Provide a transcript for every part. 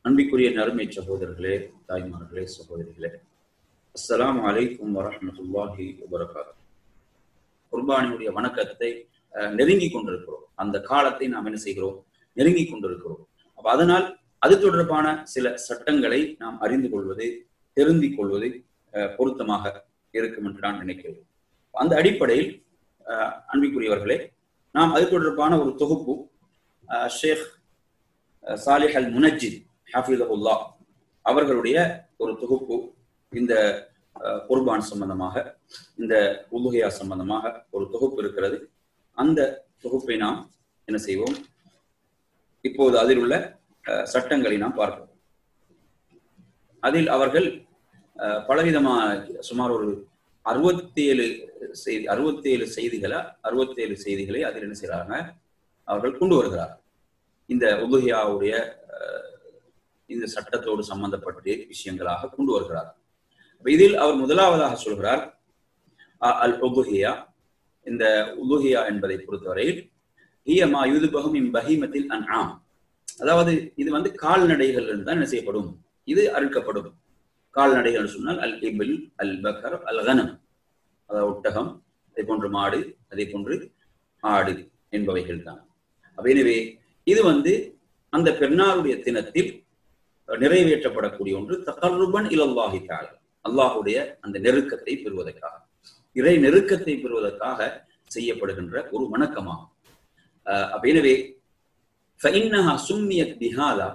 அன்பிற்குரிய நறுமை சகோதரர்களே தாய்மார்களே சகோதரிகளே அஸ்ஸலாமு அலைக்கும் வரஹ்மத்துல்லாஹி வபரகாத் குர்பானியுடைய வணக்கத்தை அஹ், நெருங்கி கொண்டிருக்கிறோம் அந்த காலத்தை நாம் என்ன செய்கிறோம் நெருங்கி கொண்டிருக்கிறோம் அப்ப அதனால் அது தொடர்பான சில சட்டங்களை நாம் அறிந்து கொள்வது தெரிந்து கொள்வது அஹ், பொருத்தமாக இருக்கும் என்று நான் நினைக்கிறேன் அந்த அடிப்படையில் அஹ், அன்பிற்குரியவர்களே நாம் அது தொடர்பான ஒரு தொகுப்பு அஹ், ஷேக் அஹ், சாலிஹ் அல் முனஜித் ஹாஃபிதகுல்லா அவர்களுடைய ஒரு தொகுப்பு இந்த அஹ், குர்பான் சம்பந்தமாக இந்த உலுகையா சம்பந்தமாக ஒரு தொகுப்பு இருக்கிறது அந்த தொகுப்பை நாம் என்ன செய்வோம் இப்போது அதில் உள்ள அஹ், சட்டங்களை நாம் பார்ப்போம் அதில் அவர்கள் அஹ், பலவிதமான சுமார் ஒரு அறுபத்தி ஏழு செய்தி அறுபத்தி ஏழு செய்திகளை அறுபத்தி ஏழு செய்திகளை அதில் என்ன செய்கிறாங்க அவர்கள் கொண்டு வருகிறார் இந்த உலுகையாவுடைய அஹ், இந்த சட்டத்தோடு சம்பந்தப்பட்டு விஷயங்களாக கொண்டு வருகிறார் அப்ப இதில் அவர் முதலாவதாக சொல்கிறார் அ- அல் உதுஹியா இந்த உதுஹியா என்பதை பொறுத்தவரையில் ஹியமா யுதுபகும் இம் பஹீமத்தில் அன் ஆம் அதாவது இது வந்து கால்நடைகள் தான் என்ன செய்யப்படும் இது அறுக்கப்படும் கால்நடைகள் சொன்னால் அல் இபில் அல் பக்கர் அல் கனம் அதாவது ஒட்டகம் அதே போன்று மாடு அதே போன்று ஆடு என்பவைகள் தான் அப்ப எனவே இது வந்து அந்த பெருநாளுடைய தினத்தில் நிறைவேற்றப்படக்கூடிய ஒன்று தகர்ருபன் இலல்லாஹி தாலா அல்லாஹுடைய அந்த நெருக்கத்தை பெறுவதற்காக இறை நெருக்கத்தை பெறுவதற்காக செய்யப்படுகின்ற ஒரு வணக்கமாகும் அஹ் அப்ப எனவே فإنها سميت بهذا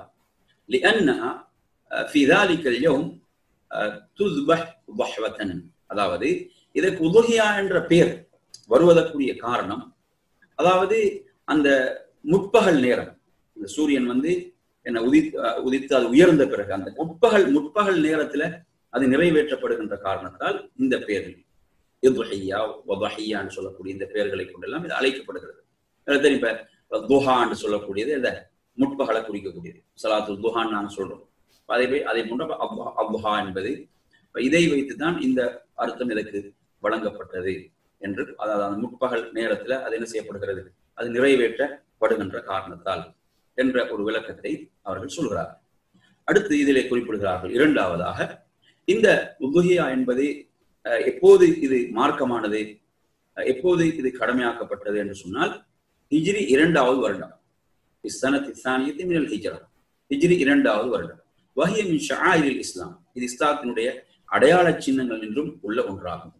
لأنها آه، في ذلك اليوم آه، تذبح ضحوة அதாவது இதற்கு உதுகியா என்ற பெயர் வருவதற்குரிய காரணம் அதாவது அந்த முற்பகல் நேரம் இந்த சூரியன் வந்து என்ன உதி அஹ் உதித்து அது உயர்ந்த பிறகு அந்த முற்பகல் முற்பகல் நேரத்துல அது நிறைவேற்றப்படுகின்ற காரணத்தால் இந்த பெயரில் இதுஹையா வதஹையான்னு சொல்லக்கூடிய இந்த பெயர்களை கொண்டெல்லாம் இது அழைக்கப்படுகிறது அது தெரியும் இப்ப துஹான்னு சொல்லக்கூடியது இந்த முற்பகலை குறிக்கக்கூடியது சலாத்து துஹான்னு நாங்க சொல்றோம் அதே போய் அதே போன்ற அப்ஹா- அப்ஹா என்பது இப்ப இதை வைத்து தான் இந்த அர்த்தம் இதற்கு வழங்கப்பட்டது என்று அதாவது அந்த முற்பகல் நேரத்துல அது என்ன செய்யப்படுகிறது அது நிறைவேற்றப்படுகின்ற காரணத்தால் என்ற ஒரு விளக்கத்தை அவர்கள் சொல்கிறார்கள் அடுத்து இதிலே குறிப்பிடுகிறார்கள் இரண்டாவதாக இந்த உதுகியா என்பது அஹ், எப்போது இது மார்க்கமானது அஹ், எப்போது இது கடமையாக்கப்பட்டது என்று சொன்னால் ஹிஜ்ரி இரண்டாவது வருடம் இஸ்ஸனத்தி சானியத்தி மினல் ஹிஜ்ரா ஹிஜ்ரி இரண்டாவது வருடம் வஹிய மின் ஷஆயிரில் இஸ்லாம் இது இஸ்லாத்தினுடைய அடையாள சின்னங்கள் என்றும் உள்ள ஒன்றாகும்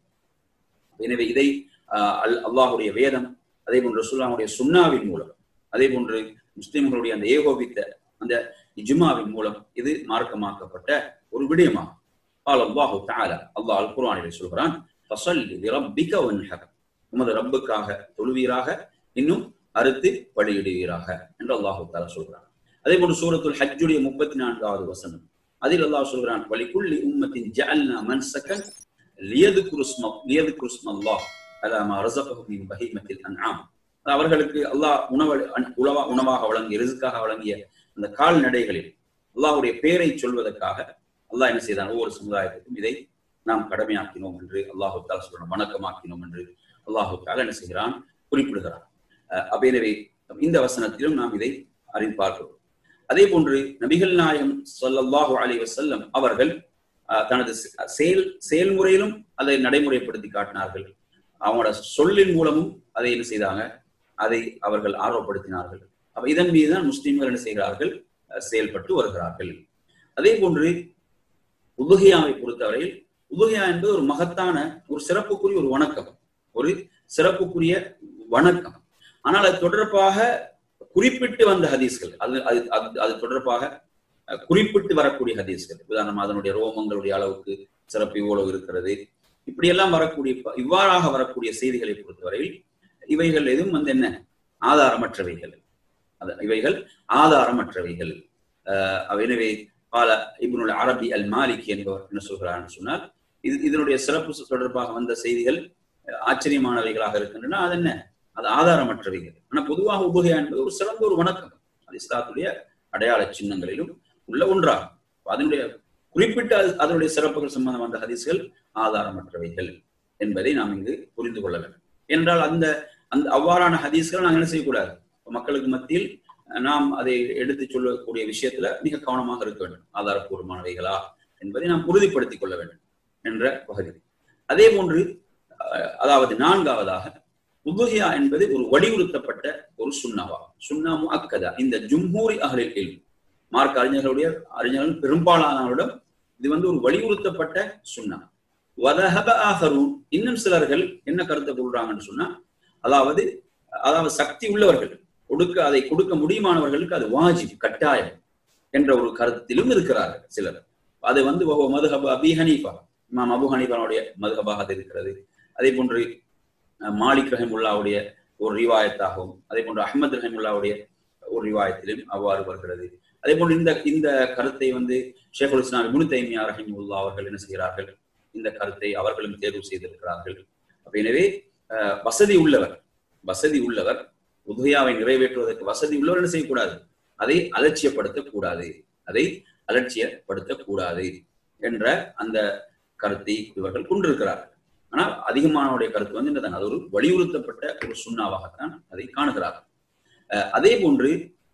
எனவே இதை ஆஹ், அல் அல்லாஹுடைய வேதம் அதே போன்று ரசூலுல்லாஹுடைய சுன்னாவின் மூலம் அதே போன்று முஸ்லிம்களுடைய அந்த ஏகோபித்த அந்த இஜ்மாவின் மூலம் இது மார்க்கமாக்கப்பட்ட ஒரு விடயமாகும் قال الله تعالى அல்லாஹ் அல் குர்ஆனிலே சொல்கிறான் ஃபஸல்லி லிரப்பிக வன்ஹர் உமது ரப்புக்காக தொழுவீராக இன்னும் அறுத்து பலியிடுவீராக என்று அல்லாஹு தாலா சொல்கிறான் அதே போன்று சூரத்துல் ஹஜ்ஜுடைய முப்பத்தி நான்காவது வசனம் அதில் அல்லாஹ் சொல்கிறான் வலிகுல்லி உம்மத்தின் ஜஅல்னா மன்சகன் லியதுகுரு ஸ்ம லியதுகுரு ஸ்மல்லாஹ் அலா மா ரஸகஹும் மின் பஹீமத்தில் அன்ஆம் அவர்களுக்கு அல்லாஹ் உணவு உணவா உணவாக வழங்கிய ரிசுக்காக வழங்கிய அந்த கால்நடைகளில் அல்லாஹ்வுடைய பெயரை சொல்வதற்காக அல்லாஹ் என்ன செய்தான் ஒவ்வொரு சமுதாயத்துக்கும் இதை நாம் கடமையாக்கினோம் என்று அல்லாஹு தாலா சொல்றோம் வணக்கமாக்கினோம் என்று அல்லாஹு தாலா என்ன செய்கிறான் குறிப்பிடுகிறான் அஹ் அப்ப எனவே இந்த வசனத்திலும் நாம் இதை அறிந்து பார்க்கிறோம் அதே போன்று நபிகள் நாயகம் ஸல்லல்லாஹு அலைஹி வஸல்லம் அவர்கள் அஹ், தனது செ- செயல் செயல்முறையிலும் அதை நடைமுறைப்படுத்தி காட்டினார்கள் அவங்களோட சொல்லின் மூலமும் அதை என்ன செய்தாங்க அதை அவர்கள் ஆர்வப்படுத்தினார்கள் அப்ப இதன் மீதுதான் முஸ்லிம்கள் என்ன செய்கிறார்கள் அஹ், செயல்பட்டு வருகிறார்கள் அதே போன்று உதுகியாவை பொறுத்தவரையில் உதுகியா என்பது ஒரு மகத்தான ஒரு சிறப்புக்குரிய ஒரு வணக்கம் ஒரு சிறப்புக்குரிய வணக்கம் ஆனால் அது தொடர்பாக குறிப்பிட்டு வந்த ஹதீஸ்கள் அது அது அது- அது தொடர்பாக அஹ், குறிப்பிட்டு வரக்கூடிய ஹதீஸ்கள் உதாரணம் அதனுடைய ரோமங்களுடைய அளவுக்கு சிறப்பு இவ்வளவு இருக்கிறது இப்படியெல்லாம் வரக்கூடிய ப- இவ்வாறாக வரக்கூடிய செய்திகளை பொறுத்தவரையில் இவைகள் எதுவும் வந்து என்ன ஆதாரமற்றவைகள் அது இவைகள் ஆதாரமற்றவைகள் அஹ், அவ- எனவே பால இப்னுல் அரபி அல் மாலிக் என்பவர் என்ன சொல்கிறார் சொன்னால் இது இதனுடைய சிறப்பு தொடர்பாக வந்த செய்திகள் அஹ், ஆச்சரியமானவைகளாக இருக்கின்றன அது என்ன அது ஆதாரமற்றவைகள் ஆனா பொதுவாக உபகையா என்பது ஒரு சிறந்த ஒரு வணக்கம் அது இஸ்லாத்துடைய அடையாள சின்னங்களிலும் உள்ள ஒன்றாகும் அதனுடைய குறிப்பிட்ட அது- அதனுடைய சிறப்புகள் சம்பந்தம் வந்த ஹதீஸ்கள் ஆதாரமற்றவைகள் என்பதை நாம் இங்கு புரிந்து கொள்ள வேண்டும் என்றால் அந்த அந்த அவ்வாறான ஹதீஸ்களை நாங்கள் என்ன செய்யக்கூடாது மக்களுக்கு மத்தியில் நாம் அதை எடுத்து சொல்லக்கூடிய விஷயத்துல மிக கவனமாக இருக்க வேண்டும் ஆதாரப்பூர்வமானவைகளா என்பதை நாம் உறுதிப்படுத்திக் கொள்ள வேண்டும் என்ற பகுதி அதே போன்று அதாவது நான்காவதாக உதுஹியா என்பது ஒரு வலியுறுத்தப்பட்ட ஒரு சுண்ணாவா சுண்ணா அக்கதா இந்த ஜும்ஹூரி அகலில் இல் மார்க் அறிஞர்களுடைய அறிஞர்கள் பெரும்பாலானவரிடம் இது வந்து ஒரு வலியுறுத்தப்பட்ட சுண்ணா வதஹப ஆஹரும் இன்னும் சிலர்கள் என்ன கருத்தை கொள்றாங்கன்னு சொன்னா அதாவது அதாவது சக்தி உள்ளவர்கள் கொடுக்க அதை கொடுக்க முடியுமானவர்களுக்கு அது வாஜிப் கட்டாயம் என்ற ஒரு கருத்திலும் இருக்கிறார்கள் சிலர் அது வந்து மதுஹப அபி ஹனீஃபா இமாம் அபு ஹனீஃபாவுடைய மதுஹபாக அது இருக்கிறது அதே போன்று மாலிக் ரஹிமுல்லாவுடைய ஒரு ரிவாயத்தாகவும் அதே போன்று அஹமது ரஹிமுல்லாவுடைய ஒரு ரிவாயத்திலும் அவ்வாறு வருகிறது அதே போன்று இந்த இந்த கருத்தை வந்து ஷேகுல் இஸ்லாம் இபுனு தைமியா ரஹிமுல்லா அவர்கள் என்ன செய்கிறார்கள் இந்த கருத்தை அவர்களும் தேர்வு செய்திருக்கிறார்கள் அப்ப எனவே வசதி உள்ளவர் வசதி உள்ளவர் உதயாவை நிறைவேற்றுவதற்கு வசதி உள்ளவர் என்ன செய்யக்கூடாது அதை அலட்சியப்படுத்தக்கூடாது அதை அலட்சியப்படுத்தக்கூடாது என்ற அந்த கருத்தை இவர்கள் கொண்டிருக்கிறார்கள் ஆனால் அதிகமானவருடைய கருத்து வந்து என்னதான் அது ஒரு வலியுறுத்தப்பட்ட ஒரு சுண்ணாவாகத்தான் அதை காணுகிறார்கள் அதே போன்று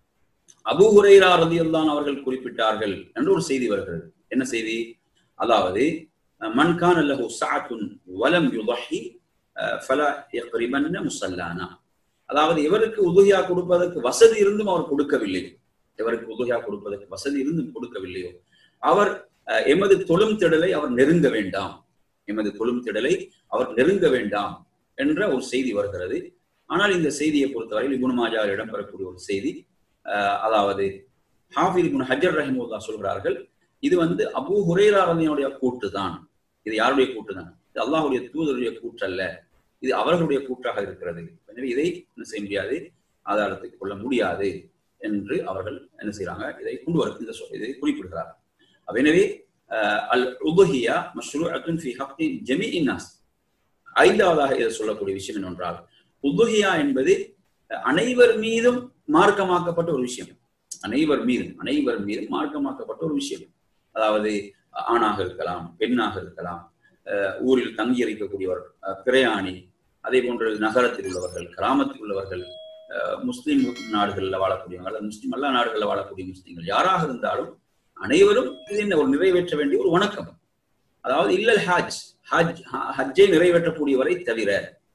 அபு ஹுரைரா ரதியுல்லான் அவர்கள் குறிப்பிட்டார்கள் என்று ஒரு செய்தி வருகிறது என்ன செய்தி அதாவது மன்கான் அல்லஹு சாத்துன் வலம் யுதஹி ஃபலா யக்ரிபன்ன முசல்லானா அதாவது இவருக்கு உதுகியா கொடுப்பதற்கு வசதி இருந்தும் அவர் கொடுக்கவில்லை இவருக்கு உதுகியா கொடுப்பதற்கு வசதி இருந்தும் கொடுக்கவில்லையோ அவர் எமது தொழும் திடலை அவர் நெருங்க வேண்டாம் எமது கொழும் திடலை அவர் நெருங்க வேண்டாம் என்ற ஒரு செய்தி வருகிறது ஆனால் இந்த செய்தியை பொறுத்தவரையில் இபுன் மாஜாவில் இடம்பெறக்கூடிய ஒரு செய்தி அதாவது ஹாஃபில் இபுன் ஹஜர் ரஹிமுல்லா சொல்கிறார்கள் இது வந்து அபு ஹுரேராரதியனுடைய கூட்டு தான் இது யாருடைய கூட்டு தான் இது அல்லாஹுடைய தூதருடைய கூற்றல்ல இது அவர்களுடைய கூற்றாக இருக்கிறது எனவே இதை என்ன செய்ய முடியாது ஆதாரத்துக்கு கொள்ள முடியாது என்று அவர்கள் என்ன செய்யறாங்க இதை கொண்டு வர இந்த இதை குறிப்பிடுகிறார்கள் எனவே அல் உபஹியா மஷ்ரூஅத்துன் ஃபி ஹக்கி ஜமீஇன் நாஸ் ஐந்தாவதாக இதை சொல்லக்கூடிய விஷயம் என்னவென்றால் உபஹியா என்பது அனைவர் மீதும் மார்க்கமாக்கப்பட்ட ஒரு விஷயம் அனைவர் மீதும் அனைவர் மீதும் மார்க்கமாக்கப்பட்ட ஒரு விஷயம் அதாவது ஆணாக இருக்கலாம் பெண்ணாக இருக்கலாம் ஊரில் தங்கி இருக்கக்கூடியவர் பிரயாணி அதே போன்று நகரத்தில் உள்ளவர்கள் கிராமத்தில் உள்ளவர்கள் முஸ்லீம் நாடுகளில் வாழக்கூடியவங்க அல்லது முஸ்லீம் எல்லா நாடுகளில் வாழக்கூடிய முஸ்லீம்கள் யாராக இருந்தாலும் அனைவரும் இது என்ன ஒரு நிறைவேற்ற வேண்டிய ஒரு வணக்கம் அதாவது இல்லல் ஹாஜ் ஹஜ் ஹஜ்ஜை நிறைவேற்றக்கூடியவரை தவிர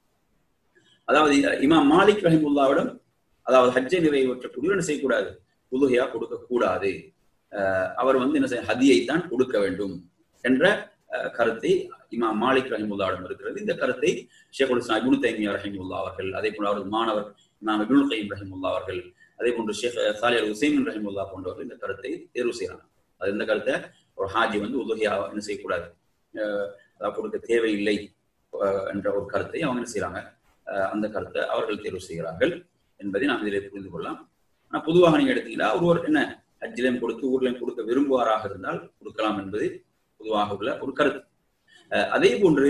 அதாவது இமாம் மாலிக் ரஹிமுல்லாவிடம் அதாவது ஹஜ்ஜை நிறைவேற்றக்கூடியவர் என்ன செய்யக்கூடாது புதுகையா கொடுக்க கூடாது அவர் வந்து என்ன செய்ய ஹதியை தான் கொடுக்க வேண்டும் என்ற கருத்தை இமாம் மாலிக் ரஹிமுல்லாவிடம் இருக்கிறது இந்த கருத்தை ஷேகுல் இஸ்லாம் இபுனு தைமியா ரஹிமுல்லா அவர்கள் அதே போல அவரது மாணவர் இமாம் இபுல் கைம் ரஹிமுல்லா அவர்கள் அதே போன்று ஷேக் சாலி அல் ஹுசைமின் ரஹிமுல்லா போன்றவர்கள் இந்த கருத்தை தேர்வு செய்யறாங்க அது இந்த கருத்தை ஒரு ஹாஜி வந்து உதவியா என்ன செய்யக்கூடாது அதாவது கொடுக்க தேவையில்லை என்ற ஒரு கருத்தை அவங்க என்ன செய்யறாங்க அந்த கருத்தை அவர்கள் தேர்வு செய்கிறார்கள் என்பதை நாம் இதில் புரிந்து கொள்ளலாம் ஆனால் பொதுவாக நீங்க எடுத்தீங்கன்னா ஒருவர் என்ன ஹஜ்ஜிலையும் கொடுத்து ஊர்லையும் கொடுக்க விரும்புவாராக இருந்தால் கொடுக்கலாம் என்பது பொதுவாக உள்ள ஒரு கருத்து அதே போன்று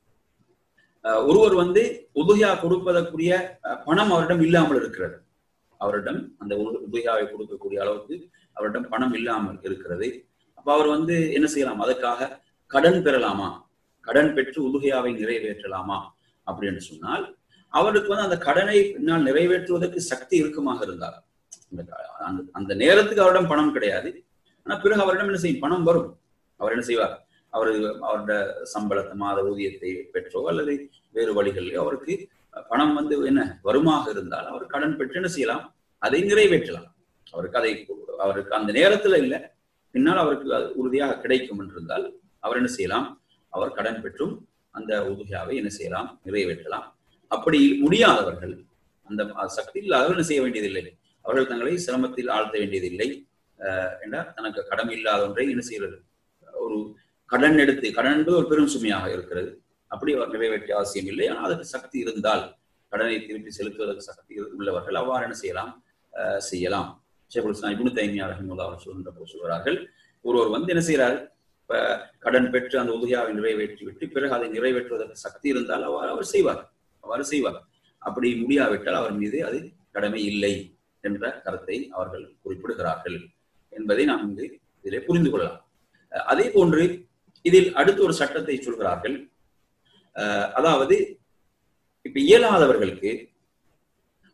ஒருவர் வந்து உதுகையா கொடுப்பதற்குரிய பணம் அவரிடம் இல்லாமல் இருக்கிறது அவரிடம் அந்த உதுகையாவை கொடுக்கக்கூடிய அளவுக்கு அவரிடம் பணம் இல்லாமல் இருக்கிறது அப்ப அவர் வந்து என்ன செய்யலாம் அதற்காக கடன் பெறலாமா கடன் பெற்று உதுகையாவை நிறைவேற்றலாமா அப்படின்னு சொன்னால் அவருக்கு வந்து அந்த கடனை பின்னால் நிறைவேற்றுவதற்கு சக்தி இருக்குமாக இருந்தார் அந்த அந்த நேரத்துக்கு அவரிடம் பணம் கிடையாது ஆனா பிறகு அவரிடம் என்ன செய்யும் பணம் வரும் அவர் என்ன செய்வார் அவர் அவருடைய சம்பளத்தை மாத ஊதியத்தை பெற்றோ அல்லது வேறு வழிகளிலோ அவருக்கு பணம் வந்து என்ன வருமாக இருந்தால் அவர் கடன் பெற்று என்ன செய்யலாம் அதை நிறைவேற்றலாம் அவருக்கு அதை அவருக்கு அந்த நேரத்துல இல்லை பின்னால் அவருக்கு அது உறுதியாக கிடைக்கும் என்றிருந்தால் அவர் என்ன செய்யலாம் அவர் கடன் பெற்றும் அந்த உதுகையாவை என்ன செய்யலாம் நிறைவேற்றலாம் அப்படி முடியாதவர்கள் அந்த சக்தி இல்லாதவர்கள் என்ன செய்ய வேண்டியதில்லை அவர்கள் தங்களை சிரமத்தில் ஆழ்த்த வேண்டியதில்லை என்றால் தனக்கு கடமை இல்லாத ஒன்றை என்ன செய்கிறது ஒரு கடன் எடுத்து கடன் என்பது ஒரு பெரும் சுமையாக இருக்கிறது அப்படி அவர் நிறைவேற்றிய அவசியம் இல்லை ஆனால் அதுக்கு சக்தி இருந்தால் கடனை திருப்பி செலுத்துவதற்கு சக்தி உள்ளவர்கள் அவ்வாறு என்ன செய்யலாம் செய்யலாம் ஷேகுல் இஸ்லாம் இபுனு தைமியா ரஹிமுல்லா அவர் சொல்கின்ற போது சொல்கிறார்கள் ஒருவர் வந்து என்ன செய்கிறார் இப்ப கடன் பெற்று அந்த உதவியாவை நிறைவேற்றி விட்டு பிறகு அதை நிறைவேற்றுவதற்கு சக்தி இருந்தால் அவ்வாறு அவர் செய்வார் அவ்வாறு செய்வார் அப்படி முடியாவிட்டால் அவர் மீது அது கடமை இல்லை என்ற கருத்தை அவர்கள் குறிப்பிடுகிறார்கள் என்பதை நாம் இங்கு இதிலே புரிந்து கொள்ளலாம் அதே போன்று இதில் அடுத்த ஒரு சட்டத்தை சொல்கிறார்கள் அதாவது இப்ப இயலாதவர்களுக்கு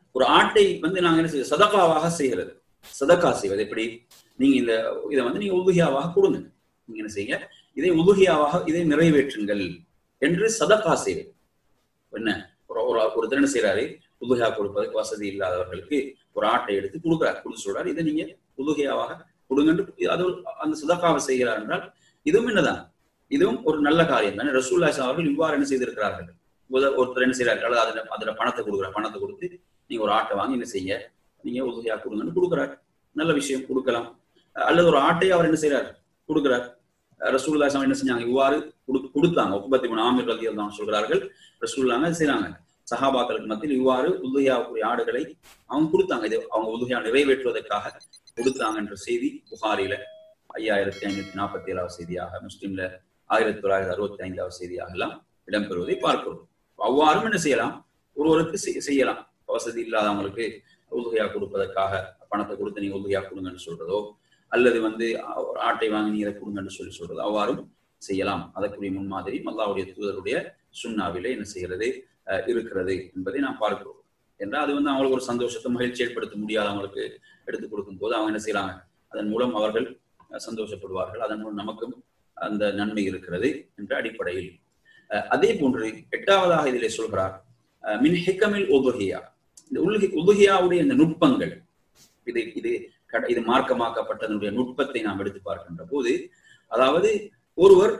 ஒரு ஆட்டை வந்து நாங்க என்ன செய்ய சதகாவாக செய்கிறது சதக்கா செய்வது எப்படி நீங்க இந்த இதை வந்து நீங்க உதுகியாவாக கொடுங்க நீங்க என்ன செய்யுங்க இதை உதுகியாவாக இதை நிறைவேற்றுங்கள் என்று சதக்கா செய்வது என்ன ஒரு ஒரு ஒருத்தர் என்ன செய்யறாரு உதுகியா கொடுப்பதற்கு வசதி இல்லாதவர்களுக்கு ஒரு ஆட்டை எடுத்து கொடுக்குறாரு கொடுத்து சொல்றாரு இதை நீங்க உதுகியாவாக கொடுங்கன்னு அது அந்த சதக்காவை செய்கிறார் என்றால் இதுவும் என்னதான் இதுவும் ஒரு நல்ல காரியம் தானே ரசூல்லா அவர்கள் இவ்வாறு என்ன செய்திருக்கிறார்கள் ஒருத்தர் என்ன செய்யறாரு அல்லது அதுல அதுல பணத்தை கொடுக்குற பணத்தை கொடுத்து நீங்க ஒரு ஆட்டை வாங்கி என்ன செய்ய நீங்க உதவியா கொடுங்கன்னு கொடுக்குறாரு நல்ல விஷயம் கொடுக்கலாம் அல்லது ஒரு ஆட்டை அவர் என்ன செய்யறாரு கொடுக்குறார் ரசூல்லா என்ன செஞ்சாங்க இவ்வாறு கொடுத்தாங்க முப்பத்தி மூணு ஆமிர் ரதி தான் சொல்கிறார்கள் ரசூல்லாங்க செய்யறாங்க சஹாபாக்களுக்கு மத்தியில் இவ்வாறு உதவியாவுக்குரிய ஆடுகளை அவங்க கொடுத்தாங்க இது அவங்க உதவியா நிறைவேற்றுவதற்காக கொடுத்தாங்க என்ற செய்தி புகாரில ஐயாயிரத்தி ஐநூத்தி நாற்பத்தி ஏழாவது செய்தியாக முஸ்லீம்ல ஆயிரத்தி தொள்ளாயிரத்தி அறுபத்தி ஐந்தாவது செய்தியாக எல்லாம் இடம்பெறுவதை பார்க்கிறோம் அவ்வாறும் என்ன செய்யலாம் ஒருவருக்கு செய்யலாம் வசதி இல்லாதவங்களுக்கு உதவியா கொடுப்பதற்காக பணத்தை கொடுத்து நீங்க உதவியா கொடுங்கன்னு சொல்றதோ அல்லது வந்து ஒரு ஆட்டை வாங்கி நீங்க கொடுங்கன்னு சொல்லி சொல்றதோ அவ்வாறும் செய்யலாம் அதற்குரிய முன்மாதிரி அல்லாவுடைய தூதருடைய சுண்ணாவிலே என்ன செய்கிறது இருக்கிறது என்பதை நாம் பார்க்கிறோம் என்றால் அது வந்து அவங்களுக்கு ஒரு சந்தோஷத்தை மகிழ்ச்சி ஏற்படுத்த முடியாதவங்களுக்கு எடுத்து கொடுக்கும் போது அவங்க என்ன செய்யறாங்க அதன் மூலம் அவர்கள் சந்தோஷப்படுவார்கள் அதன் மூலம் நமக்கும் அந்த நன்மை இருக்கிறது என்ற அடிப்படையில் அதே போன்று எட்டாவதாக இதிலே சொல்கிறார் மின் ஹெக்கமில் உதுகியா இந்த உலகி உதுகியாவுடைய இந்த நுட்பங்கள் இது இது இது மார்க்கமாக்கப்பட்டதனுடைய நுட்பத்தை நாம் எடுத்து பார்க்கின்ற போது அதாவது ஒருவர்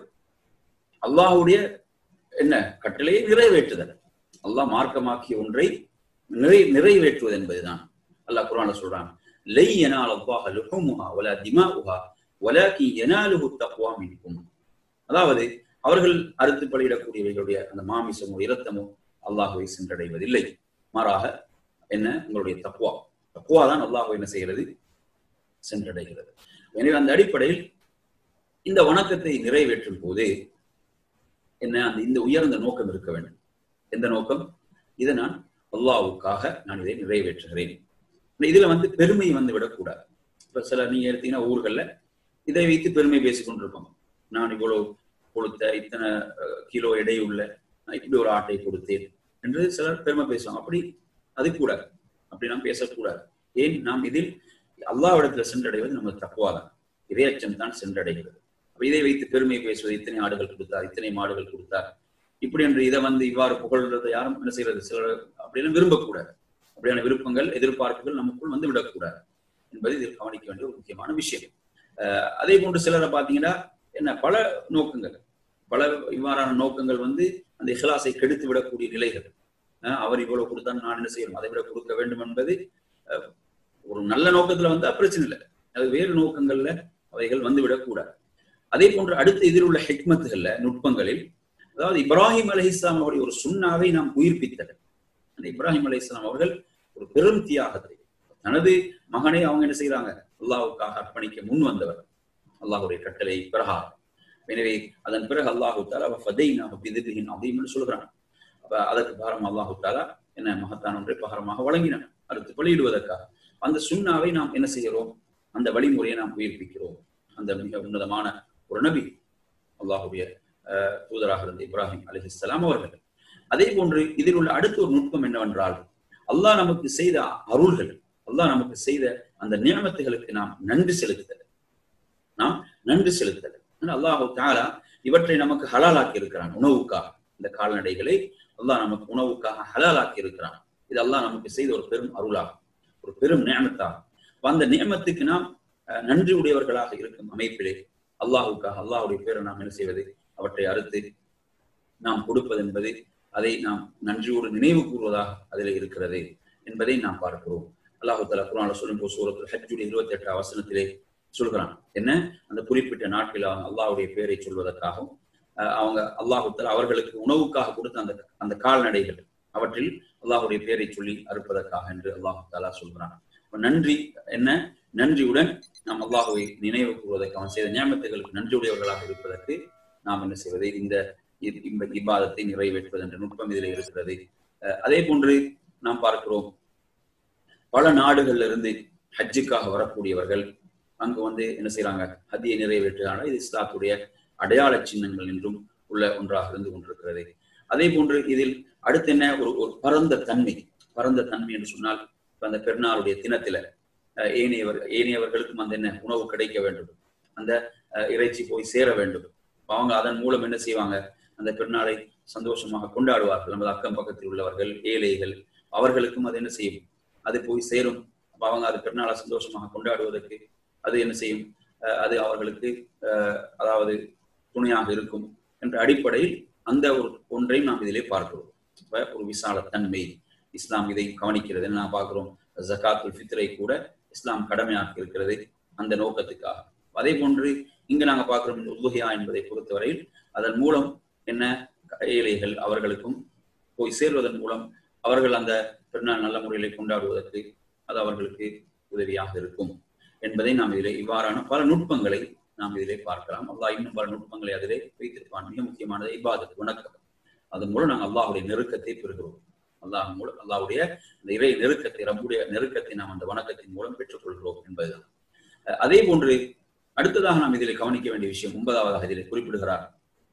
அல்லாஹுடைய என்ன கட்டளையை நிறைவேற்றுதல் அல்லாஹ் மார்க்கமாக்கிய ஒன்றை நிறை நிறைவேற்றுவது என்பதுதான் அல்லாஹ் குரான சொல்றான் லை யனால் அல்லாஹ் லுஹுமுஹா வலா திமாஉஹா வலாக்கி யனாலுஹு தக்வா மின்கும் அதாவது அவர்கள் அறுத்து பலியிடக்கூடியவைகளுடைய அந்த மாமிசமோ இரத்தமோ அல்லாஹுவை சென்றடைவதில்லை மாறாக என்ன உங்களுடைய தக்குவா தக்குவா தான் அல்லாஹுவை என்ன செய்கிறது சென்றடைகிறது எனவே அந்த அடிப்படையில் இந்த வணக்கத்தை நிறைவேற்றும் போது என்ன அந்த இந்த உயர்ந்த நோக்கம் இருக்க வேண்டும் எந்த நோக்கம் இதை நான் அல்லாவுக்காக நான் இதை நிறைவேற்றுகிறேன் இதுல வந்து பெருமை வந்து விடக்கூடாது இப்ப சில நீங்க எடுத்தீங்கன்னா ஊர்கள்ல இதை வைத்து பெருமை பேசிக் கொண்டிருப்பாங்க நான் இவ்வளவு கொடுத்த இத்தனை கிலோ எடையுள்ள இப்படி ஒரு ஆட்டை கொடுத்தேன் என்று சிலர் பெருமை பேசுவாங்க அப்படி அது கூடாது அப்படி நாம் பேசக்கூடாது ஏன் நாம் இதில் அல்லாவிடத்துல சென்றடைவது நம்ம தப்புவாதான் இரையச்சம் தான் சென்றடைகிறது இதை வைத்து பெருமை பேசுவது இத்தனை ஆடுகள் கொடுத்தார் இத்தனை மாடுகள் கொடுத்தார் இப்படி என்று இதை வந்து இவ்வாறு புகழ்றதை யாரும் என்ன செய்யறது சிலர் அப்படின்னு விரும்பக்கூடாது அப்படியான விருப்பங்கள் எதிர்பார்ப்புகள் நமக்குள் வந்து விடக்கூடாது என்பது இதில் கவனிக்க வேண்டிய ஒரு முக்கியமான விஷயம் அதே போன்று சிலரை பார்த்தீங்கன்னா என்ன பல நோக்கங்கள் பல இவ்வாறான நோக்கங்கள் வந்து அந்த இஹ்லாசை கெடுத்து விடக்கூடிய நிலைகள் அவர் இவ்வளவு கொடுத்தா நான் என்ன செய்யணும் அதை விட கொடுக்க வேண்டும் என்பது ஒரு நல்ல நோக்கத்துல வந்தா பிரச்சனை இல்லை அது வேறு நோக்கங்கள்ல அவைகள் வந்து விடக்கூடாது அதே போன்று அடுத்த இதில் உள்ள ஹெக்மத்துகள்ல நுட்பங்களில் அதாவது இப்ராஹிம் அலி இஸ்லாம் அவருடைய ஒரு சுண்ணாவை நாம் உயிர்ப்பித்தல் அந்த இப்ராஹிம் அலி இஸ்லாம் அவர்கள் ஒரு பெரும் தியாகத்தை தனது மகனை அவங்க என்ன செய்யறாங்க அல்லாவுக்காக அர்ப்பணிக்க முன் வந்தவர் அல்லாஹுடைய கட்டளை பிரகாரம் எனவே அதன் பிறகு அல்லாஹு தாலா ஃபதை நாம் பிதிபின் அப்படின்னு சொல்கிறான் அப்ப அதற்கு பாரம் அல்லாஹு தாலா என்ன மகத்தான் ஒன்றை பகரமாக வழங்கினான் அடுத்து பலியிடுவதற்காக அந்த சுண்ணாவை நாம் என்ன செய்கிறோம் அந்த வழிமுறையை நாம் உயிர்ப்பிக்கிறோம் அந்த மிக உன்னதமான ஒரு நபி அல்லாஹுடைய தூதராக இருந்த இப்ராஹிம் அலிஹிஸ்லாம் அவர்கள் அதே போன்று இதில் உள்ள அடுத்த ஒரு நுட்பம் என்னவென்றால் அல்லாஹ் நமக்கு செய்த அருள்கள் அல்லாஹ் நமக்கு செய்த அந்த நியமத்துகளுக்கு நாம் நன்றி செலுத்துதல் நாம் நன்றி செலுத்துதல் அல்லாஹு தாலா இவற்றை நமக்கு ஹலாலாக்கி இருக்கிறான் உணவுக்காக இந்த கால்நடைகளை அல்லாஹ் நமக்கு உணவுக்காக ஹலாலாக்கி இருக்கிறான் இது அல்லாஹ் நமக்கு செய்த ஒரு பெரும் அருளாகும் ஒரு பெரும் நியமத்தாகும் அந்த நியமத்துக்கு நாம் நன்றி உடையவர்களாக இருக்கும் அமைப்பிலே அல்லாஹுக்காக அல்லாஹுடைய பேரை நாம் என்ன செய்வது அவற்றை அறுத்து நாம் கொடுப்பது என்பது அதை நாம் நன்றியோடு நினைவு கூறுவதாக அதில் இருக்கிறது என்பதை நாம் பார்க்கிறோம் அல்லாஹு தலா குரான் சொல்லும் போது சூரத்தில் ஹஜ்ஜுடைய இருபத்தி எட்டாம் வசனத்திலே சொல்கிறான் என்ன அந்த குறிப்பிட்ட நாட்களில் அவங்க அல்லாஹுடைய பேரை சொல்வதற்காகவும் அவங்க அல்லாஹுத்தல் அவர்களுக்கு உணவுக்காக கொடுத்த அந்த அந்த கால்நடைகள் அவற்றில் அல்லாஹுடைய பேரை சொல்லி அறுப்பதற்காக என்று அல்லாஹு தாலா சொல்கிறான் நன்றி என்ன நன்றியுடன் நாம் அல்லாஹுவை நினைவு கூறுவதற்கு அவன் செய்த நியமத்துகளுக்கு நன்றியுடையவர்களாக இருப்பதற்கு நாம் என்ன செய்வது இந்த இப்பாதத்தை நிறைவேற்றுவது என்ற நுட்பம் இதில் இருக்கிறது அதே போன்று நாம் பார்க்கிறோம் பல நாடுகள்ல இருந்து ஹஜ்ஜுக்காக வரக்கூடியவர்கள் அங்கு வந்து என்ன செய்யறாங்க ஹத்தியை நிறைவேற்றுகிறாங்க இது இஸ்லாத்துடைய அடையாள சின்னங்கள் என்றும் உள்ள ஒன்றாக இருந்து கொண்டிருக்கிறது அதே போன்று இதில் அடுத்து என்ன ஒரு ஒரு பரந்த தன்மை பரந்த தன்மை என்று சொன்னால் இப்ப அந்த பெருநாளுடைய தினத்தில அஹ், ஏனையவர் ஏனையவர்களுக்கும் அந்த என்ன உணவு கிடைக்க வேண்டும் அந்த அஹ், இறைச்சி போய் சேர வேண்டும் அப்ப அவங்க அதன் மூலம் என்ன செய்வாங்க அந்த பெருநாளை சந்தோஷமாக கொண்டாடுவார்கள் நமது அக்கம் பக்கத்தில் உள்ளவர்கள் ஏழைகள் அவர்களுக்கும் அது என்ன செய்யும் அது போய் சேரும் அப்ப அவங்க அது பெருநாளை சந்தோஷமாக கொண்டாடுவதற்கு அது என்ன செய்யும் அஹ், அது அவர்களுக்கு அஹ், அதாவது துணையாக இருக்கும் என்ற அடிப்படையில் அந்த ஒரு ஒன்றையும் நாம் இதிலே பார்க்கிறோம் இப்ப ஒரு விசால தன்மை இஸ்லாம் இதை கவனிக்கிறது நான் பார்க்கிறோம் ஜகாத்துல் ஃபித்ரை கூட இஸ்லாம் கடமையாக்கி இருக்கிறது அந்த நோக்கத்துக்காக அதே போன்று இங்கு நாங்க பார்க்கிறோம் இந்த உதுஹியா என்பதை பொறுத்தவரையில் அதன் மூலம் என்ன ஏழைகள் அவர்களுக்கும் போய் சேர்வதன் மூலம் அவர்கள் அந்த பெருநாள் நல்ல முறையில் கொண்டாடுவதற்கு அது அவர்களுக்கு உதவியாக இருக்கும் என்பதை நாம் இதிலே இவ்வாறான பல நுட்பங்களை நாம் இதிலே பார்க்கலாம் அல்லாஹ் இன்னும் பல நுட்பங்களை அதிலே வைத்திருப்பான் மிக முக்கியமானது இபாதத் வணக்கம் அதன் மூலம் நாங்கள் அல்லாஹுடைய நெருக்கத்தை பெறுகிறோம் அல்லாஹ் மூலம் அல்லாஹ்வுடைய இந்த இறை நெருக்கத்தை ரப்புடைய நெருக்கத்தை நாம் அந்த வணக்கத்தின் மூலம் பெற்றுக்கொள்கிறோம் என்பதுதான் அஹ் அதே போன்று அடுத்ததாக நாம் இதில் கவனிக்க வேண்டிய விஷயம் ஒன்பதாவதாக இதில் குறிப்பிடுகிறார்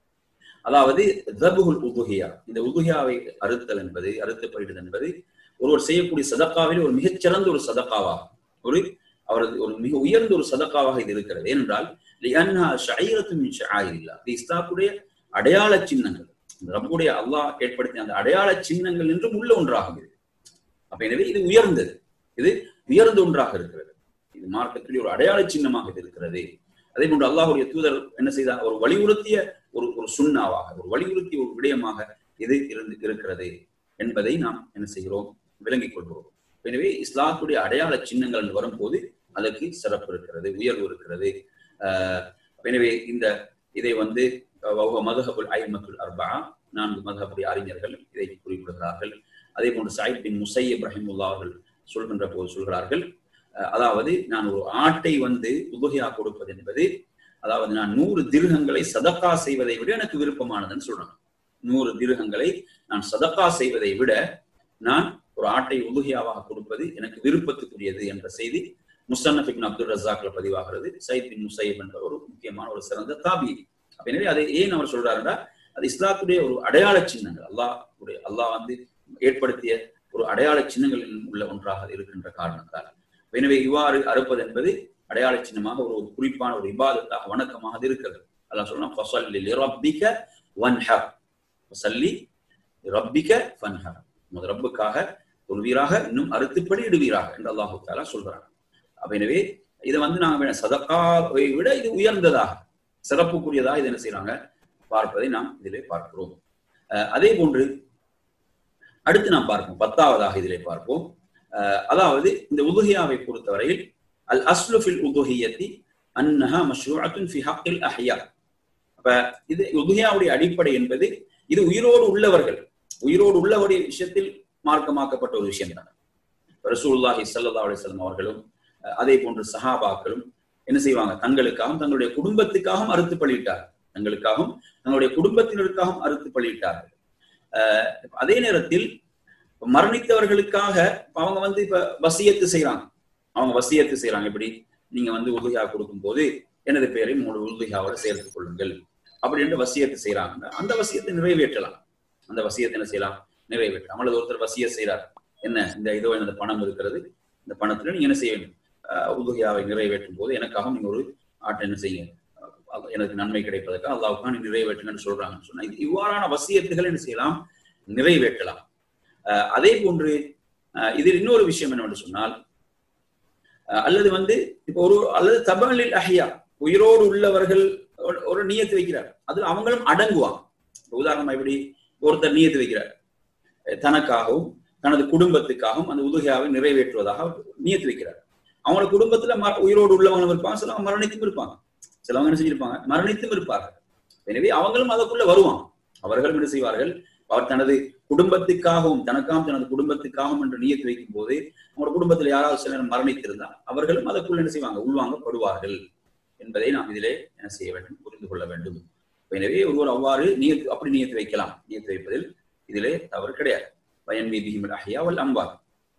அதாவது தபுகுல் உதுகியா இந்த உதுகியாவை அறுத்தல் என்பது அறுத்து பயிடுதல் என்பது ஒருவர் செய்யக்கூடிய சதக்காவில் ஒரு மிகச்சிறந்த ஒரு சதக்காவாகும் ஒரு அவரது ஒரு மிக உயர்ந்த ஒரு சதக்காவாக இது இருக்கிறது ஏனென்றால் லிஅன்னஹா ஷஐரத்தும் மின் ஷஆயிரில்லாஹ் இது இஸ்லாத்துடைய அடையாள சின்னங்கள் இந்த ரப்புடைய அல்லாஹ் ஏற்படுத்திய அந்த அடையாள சின்னங்கள் என்றும் உள்ள ஒன்றாகும் இது அப்ப எனவே இது உயர்ந்தது இது உயர்ந்த ஒன்றாக இருக்கிறது இது மார்க்கத்தில் ஒரு அடையாள சின்னமாக இது இருக்கிறது அதே போன்று அல்லாஹுடைய தூதர் என்ன செய்தார் ஒரு வலியுறுத்திய ஒரு ஒரு சுண்ணாவாக ஒரு வலியுறுத்திய ஒரு விடயமாக இது இருந்து இருக்கிறது என்பதை நாம் என்ன செய்கிறோம் விளங்கிக் கொள்கிறோம் எனவே இஸ்லாத்துடைய அடையாள சின்னங்கள் என்று வரும்போது அதற்கு சிறப்பு இருக்கிறது உயர்வு இருக்கிறது ஆஹ் எனவே இந்த இதை வந்து மதுஹபுல் ஐமத்துல் அர்பா நான்கு மதுஹபுடைய அறிஞர்கள் இதை குறிப்பிடுகிறார்கள் அதே போன்று சாயித் பின் முசை இப்ராஹிமுல்லா அவர்கள் சொல்கின்ற போது சொல்கிறார்கள் அஹ் அதாவது நான் ஒரு ஆட்டை வந்து உபகையா கொடுப்பது என்பது அதாவது நான் நூறு திருகங்களை சதக்கா செய்வதை விட எனக்கு விருப்பமானதுன்னு சொல்றாங்க நூறு திருகங்களை நான் சதக்கா செய்வதை விட நான் ஒரு ஆட்டை உதுகியாவாக கொடுப்பது எனக்கு விருப்பத்துக்குரியது என்ற செய்தி முசன்னஃப் இப்னு அப்துல் ரஸாக்ல பதிவாகிறது சயித் பின் முசைப் என்ற ஒரு முக்கியமான ஒரு சிறந்த தாபி அப்ப எனவே அதை ஏன் அவர் சொல்றாருன்னா அது இஸ்லாத்துடைய ஒரு அடையாள சின்னங்கள் அல்லாஹ் உடைய அல்லாஹ் வந்து ஏற்படுத்திய ஒரு அடையாள சின்னங்கள் உள்ள ஒன்றாக இருக்கின்ற காரணத்தால் எனவே இவ்வாறு அறுப்பது என்பது அடையாள சின்னமாக ஒரு ஒரு குறிப்பான ஒரு இபாதத்தாக வணக்கமாக அது இருக்கிறது அல்லாஹ் சொல்லலாம் ஃபஸல்லி லிரப்பிக வன்ஹர் ஃபஸல்லி ரப்பிக ஃபன்ஹர் உமது ரப்புக்காக தொழுவீராக இன்னும் அறுத்துப்படி இடுவீராக என்று அல்லாஹு தாலா சொல்கிறான் அப்ப எனவே இதை வந்து நாங்க சதக்காவை விட இது உயர்ந்ததாக சிறப்புக்குரியதாக இதை என்ன செய்யறாங்க பார்ப்பதை நாம் இதிலே பார்க்கிறோம் அதே போன்று அடுத்து நாம் பார்ப்போம் பத்தாவதாக இதிலே பார்ப்போம் அதாவது இந்த உதுகியாவை பொறுத்தவரையில் அல் அஸ்லுஃபில் உதுகியத்தி அன்னஹா மஷ்ரூஅத்துன் ஃபி ஹக்கில் அஹ்யா அப்ப இது உதுகியாவுடைய அடிப்படை என்பது இது உயிரோடு உள்ளவர்கள் உயிரோடு உள்ளவருடைய விஷயத்தில் மார்க்கமாக்கப்பட்ட ஒரு விஷயம் தான் ரசூல்லாஹி சல்லா அலிஸ்லாம் அவர்களும் அதே போன்று சஹாபாக்களும் என்ன செய்வாங்க தங்களுக்காகவும் தங்களுடைய குடும்பத்துக்காகவும் அறுத்து பலியிட்டார் தங்களுக்காகவும் தங்களுடைய குடும்பத்தினருக்காகவும் அறுத்து பலியிட்டார்கள் அதே நேரத்தில் மரணித்தவர்களுக்காக அவங்க வந்து இப்ப வசியத்து செய்யறாங்க அவங்க வசியத்து செய்யறாங்க எப்படி நீங்க வந்து உதுகா கொடுக்கும் போது எனது பெயரை உங்களோட உதுகாவோட சேர்த்துக் கொள்ளுங்கள் அப்படி என்று வசியத்து செய்யறாங்க அந்த வசியத்தை நிறைவேற்றலாம் அந்த வசியத்தை என்ன செய்யலாம் நிறைவேற்றலாம் அல்லது ஒருத்தர் வசிய செய்யறார் என்ன இந்த இதோ எனது பணம் இருக்கிறது இந்த பணத்துல நீங்க என்ன செய்ய வேண்டும் உதுகையாவை நிறைவேற்றும் போது எனக்காக நீங்க ஒரு ஆட்டை என்ன செய்யுங்க எனக்கு நன்மை கிடைப்பதற்காக அல்லாவுக்காக நீ நிறைவேற்றுங்கன்னு சொல்றாங்கன்னு சொன்னா இது இவ்வாறான வசியத்துகள் என்ன செய்யலாம் நிறைவேற்றலாம் அதே போன்று இதில் இன்னொரு விஷயம் என்னவென்று சொன்னால் அல்லது வந்து இப்போ ஒரு அல்லது தபலில் அஹியா உயிரோடு உள்ளவர்கள் ஒரு நியத்து வைக்கிறார் அதில் அவங்களும் அடங்குவாங்க உதாரணமா எப்படி ஒருத்தர் நியத்து வைக்கிறார் தனக்காகவும் தனது குடும்பத்துக்காகவும் அந்த உதுகையாவை நிறைவேற்றுவதாக நியத்து வைக்கிறார் அவங்களோட குடும்பத்துல உயிரோடு உள்ளவங்களும் இருப்பாங்க சிலவங்க மரணித்தும் இருப்பாங்க சிலவங்க என்ன செஞ்சிருப்பாங்க மரணித்தும் இருப்பார்கள் எனவே அவங்களும் அதற்குள்ள வருவாங்க அவர்களும் என்ன செய்வார்கள் அவர் தனது குடும்பத்துக்காகவும் தனக்காகவும் தனது குடும்பத்துக்காகவும் என்று நியத்து வைக்கும் போது அவங்களோட குடும்பத்தில் யாராவது சிலர் மரணித்திருந்தால் அவர்களும் அதற்குள்ள என்ன செய்வாங்க உள்வாங்கப்படுவார்கள் என்பதை நாம் இதிலே என்ன செய்ய வேண்டும் புரிந்து கொள்ள வேண்டும் எனவே ஒருவர் அவ்வாறு நியத்து அப்படி நியத்து வைக்கலாம் நியத்து வைப்பதில் இதிலே தவறு கிடையாது பயன் வீதிஹிம் அஹியாவல் அம்பாத்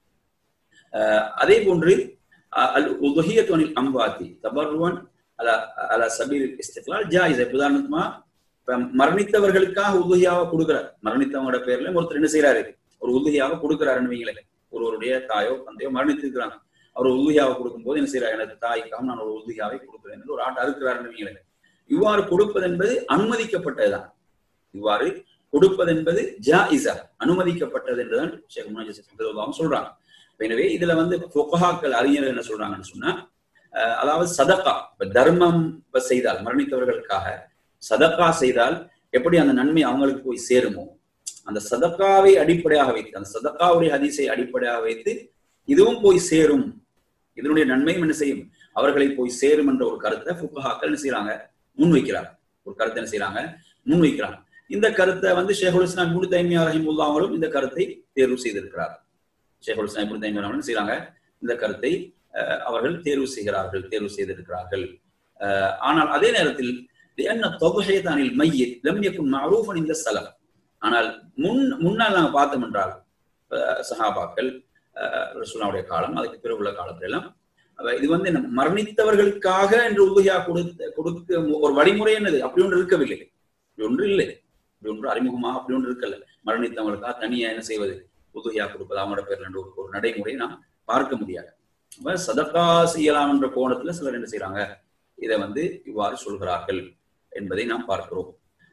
அதே போன்று அல் உதுஹியத் அனில் அம்பாத்தி தபர்வன் அல அல சபீல் இஸ்திக்லால் ஜாயிஸ் உதாரணமா மரணித்தவர்களுக்காக உதவியாக கொடுக்கிறார் மரணித்தவங்களோட பேர்ல ஒருத்தர் என்ன செய்யறாரு ஒரு உதவியாக கொடுக்கிறாருன்னு வைங்களேன் ஒருவருடைய தாயோ தந்தையோ மரணித்திருக்கிறாங்க அவர் உதவியாக கொடுக்கும் போது என்ன செய்யறாரு எனது தாய்க்காக நான் ஒரு உதவியாவை கொடுக்கிறேன் என்று ஒரு ஆட்டை அறுக்கிறாருன்னு வைங்களேன் இவ்வாறு கொடுப்பது என்பது அனுமதிக்கப்பட்டதுதான் இவ்வாறு கொடுப்பது என்பது ஜாயிசா அனுமதிக்கப்பட்டது என்றுதான் ஷேக் முனாஜி சொல்றாங்க எனவே இதுல வந்து பொக்கஹாக்கள் அறிஞர்கள் என்ன சொல்றாங்கன்னு சொன்னா அதாவது சதக்கா இப்ப தர்மம் செய்தால் மரணித்தவர்களுக்காக சதக்கா செய்தால் எப்படி அந்த நன்மை அவங்களுக்கு போய் சேருமோ அந்த சதக்காவை அடிப்படையாக வைத்து அந்த சதக்காவுடைய ஹதீஸை அடிப்படையாக வைத்து இதுவும் போய் சேரும் இதனுடைய நன்மையும் என்ன செய்யும் அவர்களை போய் சேரும் என்ற ஒரு கருத்தை புக்கஹாக்கள் என்ன செய்யறாங்க முன்வைக்கிறாங்க ஒரு கருத்தை என்ன செய்யறாங்க முன்வைக்கிறாங்க இந்த கருத்தை வந்து ஷேகுல் இஸ்லாம் இபுன் தைமியா ரஹிமுல்லா அவங்களும் இந்த கருத்தை தேர்வு செய்திருக்கிறார் ஷேகுல் இஸ்லாம் இபுன் தைமியா அவர்களும் செய்யறாங்க இந்த கருத்தை அவர்கள் தேர்வு செய்கிறார்கள் தேர்வு செய்திருக்கிறார்கள் ஆனால் அதே நேரத்தில் என்ன தொகையதானில் மையத் லம் யக்குன் மஅரூஃபன் இந்த ஸ்தலம் ஆனால் முன் முன்னால் நாங்கள் பார்த்தோம் என்றால் சஹாபாக்கள் ரசூலாவுடைய காலம் அதுக்கு பிறகு உள்ள காலத்துல எல்லாம் இது வந்து மரணித்தவர்களுக்காக என்று உதவியா கொடுத்த கொடுக்க ஒரு வழிமுறை என்னது அப்படி ஒன்று இருக்கவில்லை இப்படி ஒன்று இல்லை இப்படி ஒன்று அறிமுகமாக அப்படி ஒன்று இருக்கல மரணித்தவங்களுக்காக தனியா என்ன செய்வது உதவியா கொடுப்பது அவங்களோட பேர்ல என்ற ஒரு நடைமுறை நாம் பார்க்க முடியாது சதக்கா செய்யலாம் என்ற கோணத்துல சிலர் என்ன செய்யறாங்க இதை வந்து இவ்வாறு சொல்கிறார்கள் என்பதை நாம் பார்க்கிறோம்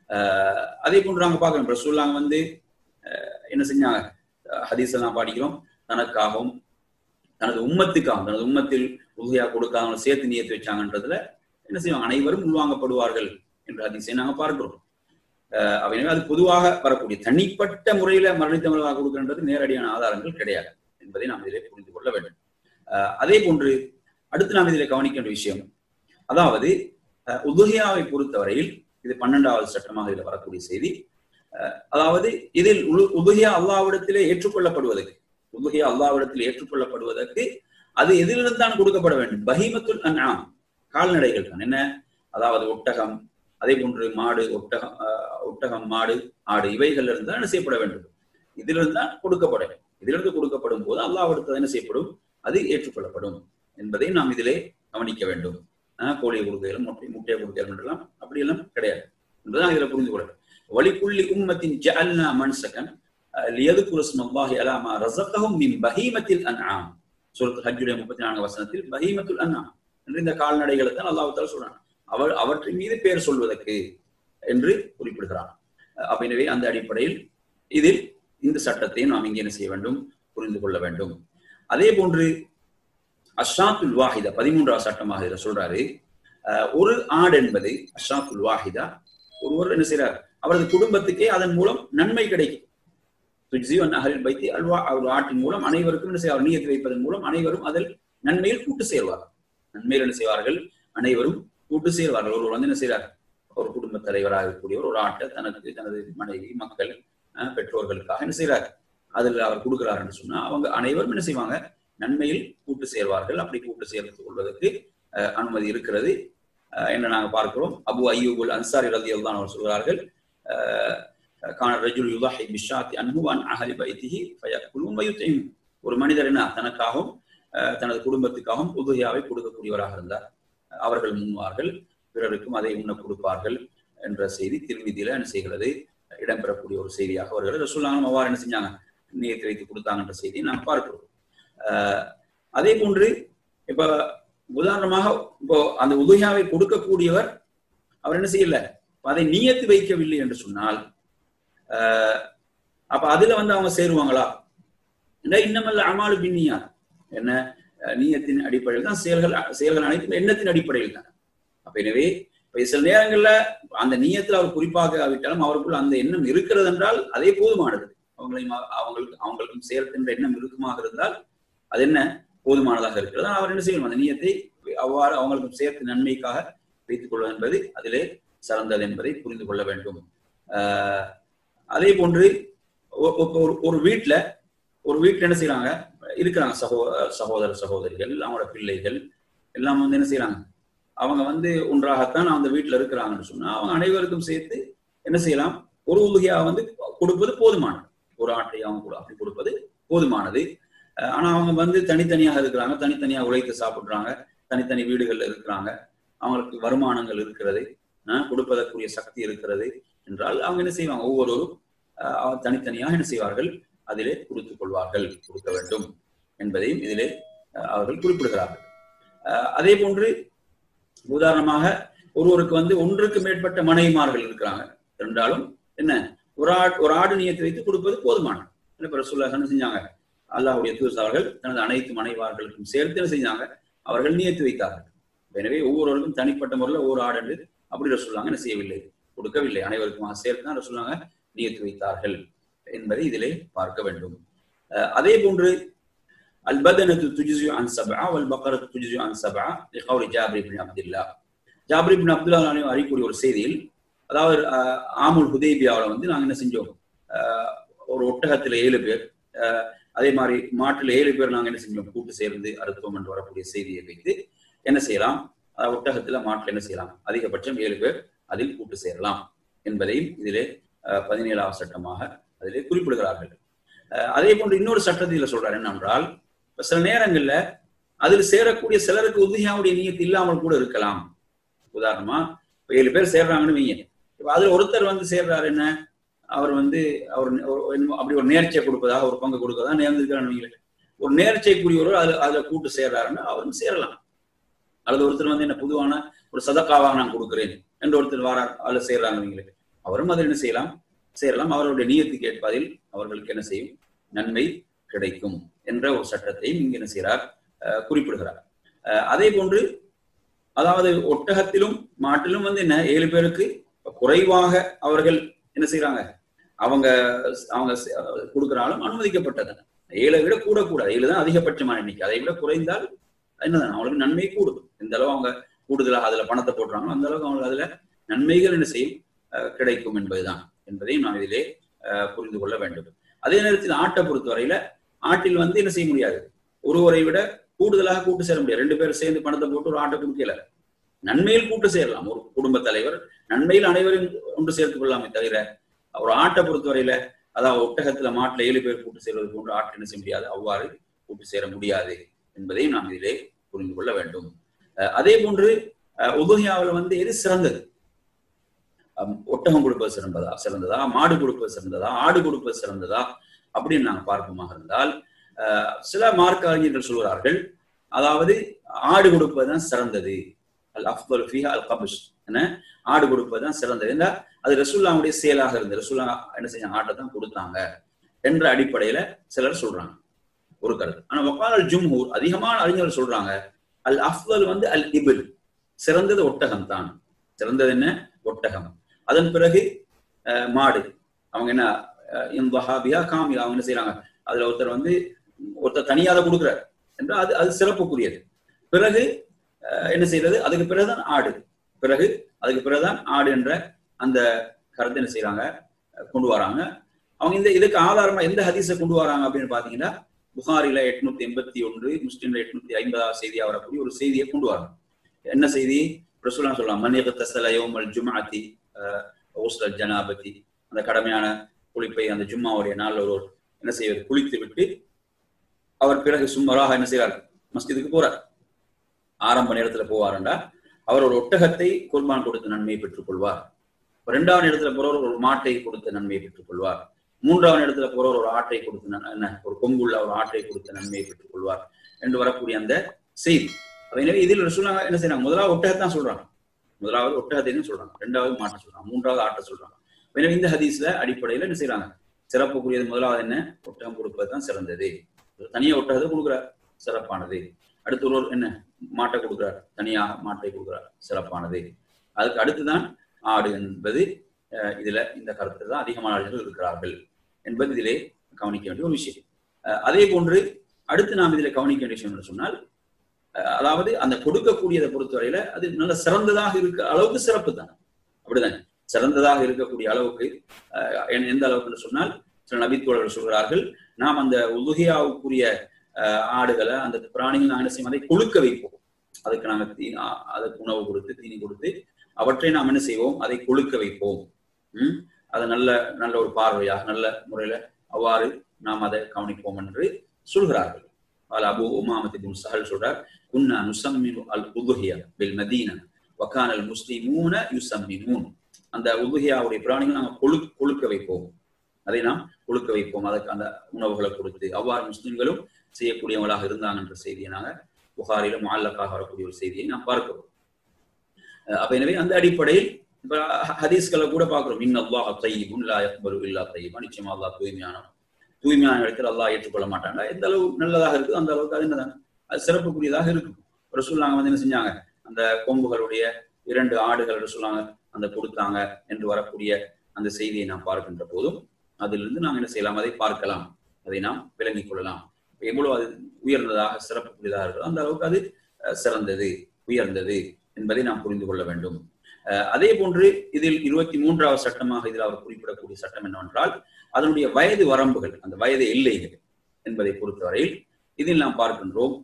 அதே போன்று நாங்க பார்க்கிறோம் ரசூல்லாங்க வந்து என்ன செஞ்சாங்க ஹதீஸ் எல்லாம் பாடிக்கிறோம் தனக்காகவும் தனது உம்மத்துக்காகவும் தனது உம்மத்தில் உதவியா கொடுக்காம சேர்த்து நியத்து வச்சாங்கன்றதுல என்ன செய்வாங்க அனைவரும் உள்வாங்கப்படுவார்கள் என்ற ஹதீஸை நாங்க பார்க்கிறோம் எனவே அது பொதுவாக வரக்கூடிய தனிப்பட்ட முறையில மரணித்தவர்களாக கொடுக்கின்றது நேரடியான ஆதாரங்கள் கிடையாது என்பதை நாம் இதிலே புரிந்து கொள்ள வேண்டும் அதே போன்று அடுத்து நாம் இதில் கவனிக்க வேண்டிய விஷயம் அதாவது உதுகையாவை பொறுத்தவரையில் இது பன்னெண்டாவது சட்டமாக இதில் வரக்கூடிய செய்தி அதாவது இதில் உதுகையா அல்லாவிடத்திலே ஏற்றுக்கொள்ளப்படுவதற்கு உதுகையா அல்லாவிடத்தில் ஏற்றுக்கொள்ளப்படுவதற்கு அது எதிலிருந்து தான் கொடுக்கப்பட வேண்டும் பஹீமத்துல் அன்ஆம் கால்நடைகள் தான் என்ன அதாவது ஒட்டகம் அதே போன்று மாடு ஒட்டகம் ஒட்டகம் மாடு ஆடு இவைகள் இருந்து தான் என்ன செய்யப்பட வேண்டும் இதிலிருந்து தான் கொடுக்கப்பட வேண்டும் இதிலிருந்து கொடுக்கப்படும் போது அல்லாவிடத்தில் என்ன செய்யப்படும் அது ஏற்றுக்கொள்ளப்படும் என்பதை நாம் இதிலே கவனிக்க வேண்டும் கோழியை கொடுக்கையிலும் முட்டை முட்டையை கொடுக்கையிலும் என்றெல்லாம் அப்படியெல்லாம் கிடையாது என்பதான் இதில் புரிந்து கொள்ள வலிக்குள்ளி உம்மத்தின் ஜஅல்னா மன்சகன் லியதுகுரு ஸ்மல்லாஹி அலா மா ரஸகஹும் மின் பஹீமத்தில் அன்ஆம் சூரத் ஹஜ்ஜுடைய முப்பத்தி நான்கு வசனத்தில் பஹீமத்துல் அன்ஆம் என்று இந்த கால்நடைகளை தான் அல்லாஹ் தாலா சொல்றான் அவர் அவற்றின் மீது பேர் சொல்வதற்கு என்று குறிப்பிடுகிறான் அப்ப எனவே அந்த அடிப்படையில் இதில் இந்த சட்டத்தையும் நாம் இங்கே என்ன செய்ய வேண்டும் புரிந்து கொள்ள வேண்டும் அதே போன்று அஷாத்துல் வாஹிதா பதிமூன்றாவது சட்டமாக இதை சொல்றாரு ஒரு ஆடு என்பது அஷாத்துல் வாஹிதா ஒருவர் என்ன செய்யறார் அவரது குடும்பத்துக்கே அதன் மூலம் நன்மை கிடைக்கும் துஜ்ஜீவன் அகலில் வைத்து அல்வா ஒரு ஆட்டின் மூலம் அனைவருக்கும் என்ன செய்வார் நீயத்து வைப்பதன் மூலம் அனைவரும் அதில் நன்மையில் கூட்டு சேர்வார்கள் நன்மையில் என்ன செய்வார்கள் அனைவரும் கூட்டு சேர்வார்கள் ஒருவர் வந்து என்ன செய்யறார் ஒரு குடும்ப தலைவராக இருக்கக்கூடியவர் ஒரு ஆட்டை தனக்கு தனது மனைவி மக்கள் பெற்றோர்களுக்காக என்ன செய்யறார் அதில் அவர் கொடுக்கிறார் என்று சொன்னா அவங்க அனைவரும் என்ன செய்வாங்க நன்மையில் கூட்டு சேர்வார்கள் அப்படி கூட்டு சேர்த்து கொள்வதற்கு அனுமதி இருக்கிறது என்று நாங்கள் பார்க்கிறோம் அபு ஐயூபுல் அன்சாரி ரதியல் தான் அவர் சொல்கிறார்கள் ரஜுல் யுதாஹி பிஷாத்தி அன்ஹுவான் அஹலி பைத்திஹி ஃபயக்குலும் வயுத்தையும் ஒரு மனிதர் என்ன தனக்காகவும் தனது குடும்பத்துக்காகவும் உதவியாவை கொடுக்கக்கூடியவராக இருந்தார் அவர்கள் முன்வார்கள் பிறருக்கும் அதை உண்ண கொடுப்பார்கள் என்ற செய்தி திருமதியில என்ன செய்கிறது இடம்பெறக்கூடிய ஒரு செய்தியாக வருகிறது ரசூல்லாங்களும் அவ்வாறு என்ன செஞ்சாங்க நீயத்தை வைத்து கொடுத்தாங்கன்ற செய்தியை நாம் பார்க்கிறோம் அதே போன்று இப்ப உதாரணமாக இப்போ அந்த உதவியாவை கொடுக்கக்கூடியவர் அவர் என்ன செய்யல அதை நீயத்து வைக்கவில்லை என்று சொன்னால் அப்ப அதுல வந்து அவங்க சேருவாங்களா இன்னமல்ல அமாலு பின்னியா என்ன நீயத்தின் அடிப்படையில் தான் செயல்கள் செயல்கள் அனைத்தும் எண்ணத்தின் அடிப்படையில் தான் அப்ப எனவே இப்ப சில நேரங்கள்ல அந்த நீயத்தில் அவர் குறிப்பாக ஆவிட்டாலும் அவருக்குள் அந்த எண்ணம் இருக்கிறது என்றால் அதே போதுமானது அவங்களையும் அவங்களுக்கு அவங்களுக்கும் சேர்க்கின்ற எண்ணம் இருக்குமாக இருந்தால் அது என்ன போதுமானதாக இருக்கிறது அவர் என்ன செய்யணும் அந்த நீயத்தை அவ்வாறு அவங்களுக்கும் சேர்த்து நன்மைக்காக வைத்துக் கொள்வது என்பது அதிலே சிறந்தது என்பதை புரிந்து கொள்ள வேண்டும் அதே போன்று ஒரு வீட்டுல ஒரு வீட்டுல என்ன செய்யறாங்க இருக்கிறாங்க சகோ சகோதர சகோதரிகள் அவங்களோட பிள்ளைகள் எல்லாம் வந்து என்ன செய்யறாங்க அவங்க வந்து ஒன்றாகத்தான் அந்த வீட்டுல இருக்கிறாங்கன்னு சொன்னா அவங்க அனைவருக்கும் சேர்த்து என்ன செய்யலாம் ஒரு உலகையா வந்து கொடுப்பது போதுமானது ஒரு ஆட்டை அவங்க அப்படி கொடுப்பது போதுமானது ஆனா அவங்க வந்து தனித்தனியாக இருக்கிறாங்க தனித்தனியாக உழைத்து சாப்பிடுறாங்க தனித்தனி வீடுகள்ல இருக்கிறாங்க அவங்களுக்கு வருமானங்கள் இருக்கிறது கொடுப்பதற்குரிய சக்தி இருக்கிறது என்றால் அவங்க என்ன செய்வாங்க ஒவ்வொருவரும் தனித்தனியாக என்ன செய்வார்கள் அதிலே கொடுத்துக் கொள்வார்கள் கொடுக்க வேண்டும் என்பதையும் இதிலே அவர்கள் குறிப்பிடுகிறார்கள் அதே போன்று உதாரணமாக ஒருவருக்கு வந்து ஒன்றுக்கு மேற்பட்ட மனைவிமார்கள் இருக்கிறாங்க இருந்தாலும் என்ன ஒரு ஆடு ஒரு ஆடு நியத்தை வைத்து கொடுப்பது போதுமானது இப்ப ரசூல்லா என்ன செஞ்சாங்க அல்லாஹுடைய தூசார்கள் தனது அனைத்து மனைவார்களுக்கும் சேர்த்து என்ன செஞ்சாங்க அவர்கள் நியத்து வைத்தார்கள் எனவே ஒவ்வொருவருக்கும் தனிப்பட்ட முறையில் ஒவ்வொரு ஆடு என்று அப்படி ரசூல்லாங்க என்ன செய்யவில்லை கொடுக்கவில்லை அனைவருக்கும் சேர்த்து தான் ரசூல்லாங்க நியத்து வைத்தார்கள் என்பதை இதிலே பார்க்க வேண்டும் அதே போன்று البدنة تجزي عن سبعة والبقرة تجزي عن سبعة لقول جابر بن عبد الله ஜாபிர் பின் அப்துல்லா அறியக்கூடிய ஒரு செய்தியில் அதாவது ஆமுல் ஹுதேபியாவில் வந்து நாங்கள் என்ன செஞ்சோம் ஒரு ஒட்டகத்தில் ஏழு பேர் அதே மாதிரி மாட்டில் ஏழு பேர் நாங்கள் என்ன செஞ்சோம் கூட்டு சேர்ந்து அறுத்தோம் என்று வரக்கூடிய செய்தியை வைத்து என்ன செய்யலாம் ஒட்டகத்தில் மாட்டில் என்ன செய்யலாம் அதிகபட்சம் ஏழு பேர் அதில் கூட்டு சேரலாம் என்பதையும் இதிலே பதினேழாவது சட்டமாக அதிலே குறிப்பிடுகிறார்கள் அதே போன்று இன்னொரு சட்டத்தில் சொல்றார் என்னென்றால் சில நேரங்கள்ல அதில் சேரக்கூடிய சிலருக்கு உதவியாவுடைய நீயத்து இல்லாமல் கூட இருக்கலாம் உதாரணமா இப்ப ஏழு பேர் சேர்றாங்கன்னு வைங்க இப்ப அதுல ஒருத்தர் வந்து சேர்றாரு என்ன அவர் வந்து அவர் அப்படி ஒரு நேர்ச்சியை கொடுப்பதாக ஒரு பங்கு கொடுக்கறதா நேர்ந்திருக்கிறான்னு வைங்களேன் ஒரு நேர்ச்சைக்குரியவர் அதுல அதுல கூட்டு சேர்றாருன்னு அவரும் சேரலாம் அல்லது ஒருத்தர் வந்து என்ன பொதுவான ஒரு சதக்காவாக நான் கொடுக்கிறேன் என்று ஒருத்தர் வாரா அதுல சேர்றாங்க வைங்களேன் அவரும் அதில் என்ன செய்யலாம் சேரலாம் அவர்களுடைய நீயத்துக்கு ஏற்பதில் அவர்களுக்கு என்ன செய்யும் நன்மை கிடைக்கும் என்ற ஒரு சட்டத்தையும் இங்கு என்ன செய்கிறார் குறிப்பிடுகிறார் அதே போன்று அதாவது ஒட்டகத்திலும் மாட்டிலும் வந்து என்ன ஏழு பேருக்கு குறைவாக அவர்கள் என்ன செய்யறாங்க அவங்க அவங்க கொடுக்கிறாலும் அனுமதிக்கப்பட்டது ஏழை விட கூடக்கூடாது ஏழு தான் அதிகபட்சமான எண்ணிக்கை அதை விட குறைந்தால் என்னதான் அவங்களுக்கு நன்மை கூடும் எந்த அளவு அவங்க கூடுதலாக அதுல பணத்தை போடுறாங்களோ அந்த அளவுக்கு அவங்களுக்கு அதுல நன்மைகள் என்ன செய்யும் கிடைக்கும் என்பதுதான் என்பதையும் நாம் இதிலே புரிந்து கொள்ள வேண்டும் அதே நேரத்தில் ஆட்டை பொறுத்தவரையில ஆட்டில் வந்து என்ன செய்ய முடியாது ஒருவரை விட கூடுதலாக கூட்டு சேர முடியாது ரெண்டு பேரும் சேர்ந்து பணத்தை போட்டு ஒரு ஆட்டை கொடுக்கல நன்மையில் கூட்டு சேரலாம் ஒரு குடும்ப தலைவர் நன்மையில் அனைவரும் ஒன்று சேர்த்துக் கொள்ளலாமே தவிர ஒரு ஆட்டை பொறுத்தவரையில அதாவது ஒட்டகத்துல மாட்டுல ஏழு பேர் கூட்டு சேர்வது போன்று ஆட்டு என்ன செய்ய முடியாது அவ்வாறு கூட்டு சேர முடியாது என்பதையும் நாம் இதிலே புரிந்து கொள்ள வேண்டும் அதே போன்று உபகியாவில் வந்து எது சிறந்தது ஒட்டகம் கொடுப்பது சிறந்ததா சிறந்ததா மாடு கொடுப்பது சிறந்ததா ஆடு கொடுப்பது சிறந்ததா அப்படின்னு நாங்கள் பார்ப்போமாக இருந்தால் சில மார்க்க அறிஞர்கள் சொல்கிறார்கள் அதாவது ஆடு கொடுப்பதுதான் சிறந்தது அல் அஃபல் ஃபிஹா அல் கபுஷ் என்ன ஆடு கொடுப்பதுதான் சிறந்தது ஏன்னா அது ரசூல்லாவுடைய செயலாக இருந்தது ரசூல்லா என்ன செஞ்சாங்க ஆட்டை தான் கொடுத்தாங்க என்ற அடிப்படையில சிலர் சொல்றாங்க ஒரு கருத்து ஆனா வக்கால் ஜும்ஹூர் அதிகமான அறிஞர்கள் சொல்றாங்க அல் அஃபல் வந்து அல் இபில் சிறந்தது ஒட்டகம் தான் சிறந்தது என்ன ஒட்டகம் அதன் பிறகு மாடு அவங்க என்ன இந்தஹாபியா காமியா அவங்க என்ன செய்யறாங்க அதுல ஒருத்தர் வந்து ஒருத்தர் தனியாக கொடுக்குறார் என்றால் அது அது சிறப்புக்குரியது பிறகு என்ன செய்யறது அதுக்கு பிறகுதான் ஆடு பிறகு அதுக்கு பிறகுதான் ஆடு என்ற அந்த கருத்தை என்ன செய்யறாங்க கொண்டு வராங்க அவங்க இந்த இதுக்கு ஆதாரமா எந்த ஹதீஸை கொண்டு வராங்க அப்படின்னு பாத்தீங்கன்னா புகாரில எட்நூத்தி எண்பத்தி ஒன்று முஸ்லீம்ல எட்நூத்தி ஐம்பதாவது செய்தியா வரக்கூடிய ஒரு செய்தியை கொண்டு வராங்க என்ன செய்தி ரசூலா சொல்லலாம் மன்னியக தசல யோமல் ஜுமாத்தி ஓஸ்டல் ஜனாபதி அந்த கடமையான குளிப்பை அந்த ஜும்மாவுடைய நாள் ஒரு என்ன செய்வது குளித்து விட்டு அவர் பிறகு சும்மராக என்ன செய்கிறார் மஸ்ஜிதுக்கு போறார் ஆரம்ப நேரத்துல போவாருண்டா அவர் ஒரு ஒட்டகத்தை குர்பான் கொடுத்த நன்மையை பெற்றுக் கொள்வார் இரண்டாவது இடத்துல போறவர் ஒரு மாட்டை கொடுத்த நன்மையை பெற்றுக் கொள்வார் மூன்றாவது இடத்துல போறவர் ஒரு ஆட்டை கொடுத்த என்ன ஒரு கொங்குள்ள ஒரு ஆட்டை கொடுத்த நன்மையை பெற்றுக் கொள்வார் என்று வரக்கூடிய அந்த செய்தி எனவே இதில் சொல்றாங்க என்ன செய்யறாங்க முதலாவது ஒட்டகத்தான் சொல்றாங்க முதலாவது ஒட்டகத்தைன்னு சொல்றாங்க ரெண்டாவது மாட்டை சொல்றாங்க மூன்றாவது ஆட்டை சொல்றாங்க எனவே இந்த ஹதீஸ்ல அடிப்படையில என்ன செய்யறாங்க சிறப்புக்குரியது முதலாவது என்ன ஒட்டகம் கொடுப்பது தான் சிறந்தது தனியா ஒட்டகத்தை கொடுக்குறார் சிறப்பானது அடுத்து ஒரு என்ன மாட்டை கொடுக்குறார் தனியாக மாட்டை கொடுக்குறார் சிறப்பானது அதுக்கு அடுத்துதான் ஆடு என்பது இதுல இந்த கருத்து தான் அதிகமான அறிஞர்கள் இருக்கிறார்கள் என்பது இதிலே கவனிக்க வேண்டிய ஒரு விஷயம் அதே போன்று அடுத்து நாம் இதில் கவனிக்க வேண்டிய விஷயம் என்று சொன்னால் அதாவது அந்த கொடுக்கக்கூடியதை பொறுத்தவரையில அது நல்ல சிறந்ததாக இருக்க அளவுக்கு சிறப்பு தான் அப்படிதானே சிறந்ததாக இருக்கக்கூடிய அளவுக்கு எந்த அளவுக்கு சொன்னால் சில நபித்தோழர்கள் சொல்கிறார்கள் நாம் அந்த உதுகியாவுக்குரிய ஆடுகளை அந்த பிராணிகள் நாங்கள் என்ன செய்வோம் அதை கொழுக்க வைப்போம் அதுக்கு நாங்கள் தீ அதுக்கு உணவு கொடுத்து தீனி கொடுத்து அவற்றை நாம் என்ன செய்வோம் அதை கொழுக்க வைப்போம் உம் அதை நல்ல நல்ல ஒரு பார்வையாக நல்ல முறையில அவ்வாறு நாம் அதை கவனிப்போம் என்று சொல்கிறார்கள் قال أبو أمامة بن سهل சொல்றார் كنا نسمن الأضحية بالمدينة وكان المسلمون يسمنون அந்த உதுகியாவுடைய பிராணிகள் நாங்கள் கொழு கொழுக்க வைப்போம் அதை நாம் கொடுக்க வைப்போம் அதற்கு அந்த உணவுகளை கொடுத்து அவ்வாறு முஸ்லிம்களும் செய்யக்கூடியவங்களாக இருந்தாங்க என்ற செய்தியை நாங்கள் புகாரிலும் மால்லக்காக வரக்கூடிய ஒரு செய்தியை நாம் பார்க்கிறோம் அப்ப எனவே அந்த அடிப்படையில் இப்ப ஹதீஸ்களை கூட பார்க்கிறோம் இன் அல்லாஹ் தையிபுன் லா யக்பரு இல்லா தையிபா நிச்சயமா அல்லாஹ் தூய்மையானவன் தூய்மையான இடத்தில் அல்லாஹ் ஏற்றுக்கொள்ள மாட்டாங்க எந்த அளவு நல்லதாக இருக்குது அந்த அளவுக்கு அது என்னதான் அது சிறப்புக்குரியதாக இருக்கும் ரசூல்லாங்க வந்து என்ன செஞ்சாங்க அந்த கொம்புகளுடைய இரண்டு ஆடுகள் ரசூல்லாங்க அந்த கொடுத்தாங்க என்று வரக்கூடிய அந்த செய்தியை நாம் பார்க்கின்ற போதும் அதிலிருந்து நாம் என்ன செய்யலாம் அதை பார்க்கலாம் அதை நாம் விளங்கிக் கொள்ளலாம் எவ்வளவு அது உயர்ந்ததாக சிறப்புக்குரியதாக இருக்கிறதோ அந்த அளவுக்கு அது சிறந்தது உயர்ந்தது என்பதை நாம் புரிந்து கொள்ள வேண்டும் அதே போன்று இதில் இருபத்தி மூன்றாவது சட்டமாக இதில் அவர் குறிப்பிடக்கூடிய சட்டம் என்னவென்றால் அதனுடைய வயது வரம்புகள் அந்த வயது எல்லைகள் என்பதை பொறுத்தவரையில் இதில் நாம் பார்க்கின்றோம்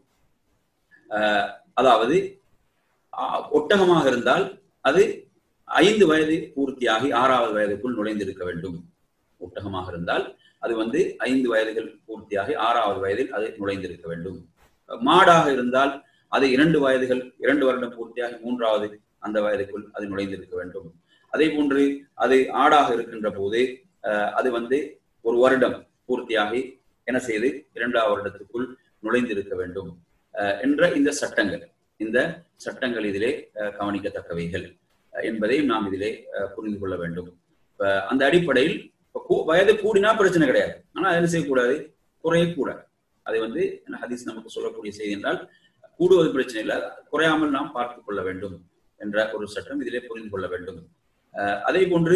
அதாவது ஒட்டகமாக இருந்தால் அது ஐந்து வயது பூர்த்தியாகி ஆறாவது வயதுக்குள் நுழைந்திருக்க வேண்டும் ஒட்டகமாக இருந்தால் அது வந்து ஐந்து வயதுகள் பூர்த்தியாகி ஆறாவது வயதில் அது நுழைந்திருக்க வேண்டும் மாடாக இருந்தால் அது இரண்டு வயதுகள் இரண்டு வருடம் பூர்த்தியாகி மூன்றாவது அந்த வயதுக்குள் அது நுழைந்திருக்க வேண்டும் அதே போன்று அது ஆடாக இருக்கின்ற போது அது வந்து ஒரு வருடம் பூர்த்தியாகி என்ன செய்து இரண்டாவது வருடத்துக்குள் நுழைந்திருக்க வேண்டும் என்ற இந்த சட்டங்கள் இந்த சட்டங்கள் இதிலே கவனிக்கத்தக்கவைகள் என்பதையும் நாம் இதிலே புரிந்து கொள்ள வேண்டும் அந்த அடிப்படையில் வயது கூடினா பிரச்சனை கிடையாது ஆனா என்ன செய்யக்கூடாது குறையக்கூடாது அதை வந்து ஹதீஸ் நமக்கு சொல்லக்கூடிய செய்தி என்றால் கூடுவது பிரச்சனை இல்லை குறையாமல் நாம் பார்த்து கொள்ள வேண்டும் என்ற ஒரு சட்டம் இதிலே புரிந்து கொள்ள வேண்டும் அதே போன்று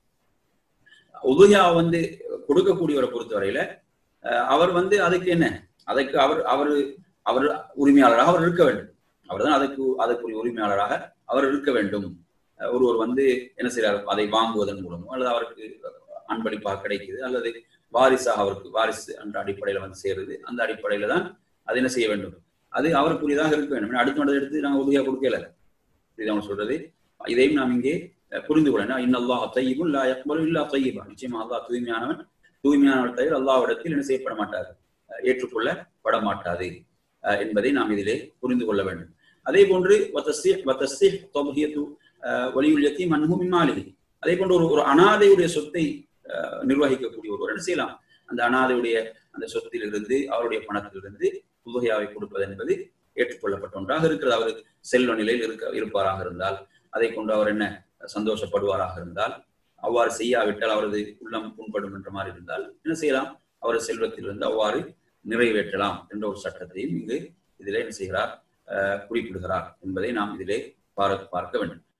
உதயா வந்து கொடுக்கக்கூடியவரை பொறுத்தவரையில அவர் வந்து அதுக்கு என்ன அதுக்கு அவர் அவர் அவர் உரிமையாளராக அவர் இருக்க வேண்டும் அவர் தான் அதுக்கு அதுக்குரிய உரிமையாளராக அவர் இருக்க வேண்டும் ஒருவர் வந்து என்ன செய்யறாரு அதை வாங்குவதன் மூலமோ அல்லது அவருக்கு அன்பளிப்பாக கிடைக்குது அல்லது வாரிசாக அவருக்கு வாரிசு என்ற அடிப்படையில வந்து சேருது அந்த அடிப்படையில தான் அது என்ன செய்ய வேண்டும் அது அவருக்குரியதாக இருக்க வேண்டும் அடுத்த மடத்தை எடுத்து நாங்கள் உதவியாக கொடுக்கல இது அவங்க சொல்றது இதையும் நாம் இங்கே புரிந்து கொள்ளணும் இன்னல்லாஹ் தையிபும் லா யக்பலு இல்லா தையிபா நிச்சயமா அல்லாஹ் தூய்மையானவன் தூய்மையானவர் தவிர அல்லாவிடத்தில் என்ன செய்யப்பட மாட்டாது ஏற்றுக்கொள்ளப்பட மாட்டாது என்பதை நாம் இதிலே புரிந்து கொள்ள வேண்டும் அதே போன்று வலியுள்ளத்தி மன்ஹூமி மாளிகை அதே போன்று ஒரு ஒரு அனாதையுடைய சொத்தை நிர்வகிக்கக்கூடிய ஒருவர் என்ன செய்யலாம் அந்த அனாதையுடைய அந்த சொத்திலிருந்து அவருடைய பணத்திலிருந்து உதவியாவை கொடுப்பது என்பது ஏற்றுக்கொள்ளப்பட்ட ஒன்றாக இருக்கிறது அவர் செல்வ நிலையில் இருக்க இருப்பாராக இருந்தால் அதை கொண்டு அவர் என்ன சந்தோஷப்படுவாராக இருந்தால் அவ்வாறு செய்யாவிட்டால் அவரது உள்ளம் புண்படும் என்ற மாதிரி இருந்தால் என்ன செய்யலாம் அவர் செல்வத்திலிருந்து அவ்வாறு நிறைவேற்றலாம் என்ற ஒரு சட்டத்தையும் இங்கு இதிலே என்ன செய்கிறார் குறிப்பிடுகிறார் என்பதை நாம் இதிலே பார்க்க பார்க்க வேண்டும்